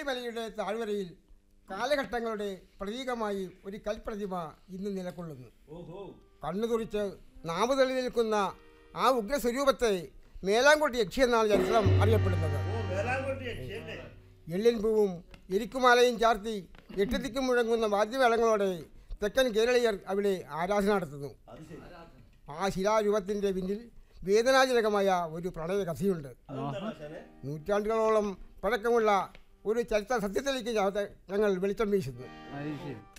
വേളിമലയുടെ താഴ്വരയിൽ കാലഘട്ടങ്ങളുടെ പ്രതീകമായി ഒരു കൽപ്രതിമ ഇന്ന് നിലകൊള്ളുന്നു കണ്ണു തുറിച്ച് നാവ് തെളി നിൽക്കുന്ന ആ ഉഗ്രസ്വരൂപത്തെ മേലാങ്കോട്ട് യക്ഷി എന്നാണ് ചരിത്രം അറിയപ്പെടുന്നത് എള്ളിൻ പൂവും എരിക്കുമാലയും ചാർത്തി എട്ടുതിക്കും മുഴങ്ങുന്ന വാദ്യമേളങ്ങളോടെ തെക്കൻ കേരളീയർ അവിടെ ആരാധന നടത്തുന്നു ആ ശിലാരൂപത്തിൻ്റെ പിന്നിൽ വേദനാജനകമായ ഒരു പ്രണയകഥയുണ്ട് നൂറ്റാണ്ടുകളോളം പഴക്കമുള്ള ഒരു ചരിത്ര സത്യത്തിലേക്ക് ഞങ്ങൾ വെളിച്ചം വീശുന്നു അത് ശരി